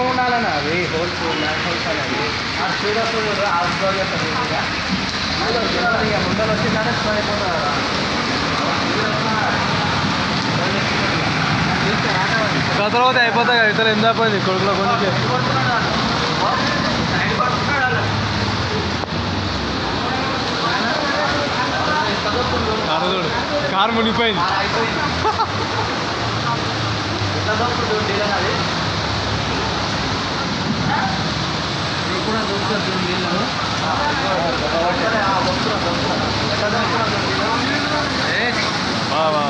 ఉండాలన్న అవి holes match holes అనేది ఆ స్పీడ్ వస్తుంది ఆఫ్ ఇక ముందర వచ్చిందంటే స్లో అయిపోతుంది తర్వాత అయిపోతాయి కదా ఇతర ఎంత అయిపోయింది కొడుకులో కొన్ని కారు చూడు కారు మునిగిపోయింది వా, వా.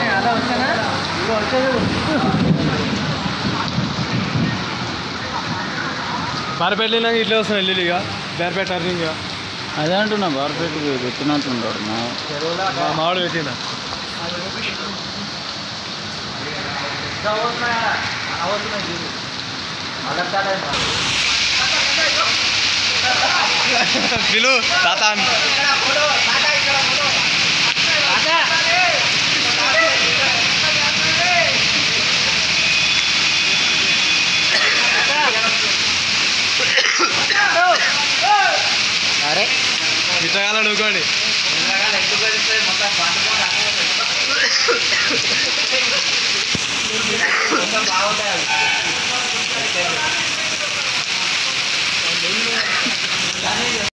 బారపేట వెళ్ళినాక ఇట్లా వస్తాను వెళ్ళి ఇక బారపేట టర్నింగ్ ఇక అదే అంటున్నా బార్పేట పెట్టినట్టుంటాడు నా మా మామిడి పెట్టిన పిలు తాత అని. అరే ఇట్లా కాలం నువ్వుకోండి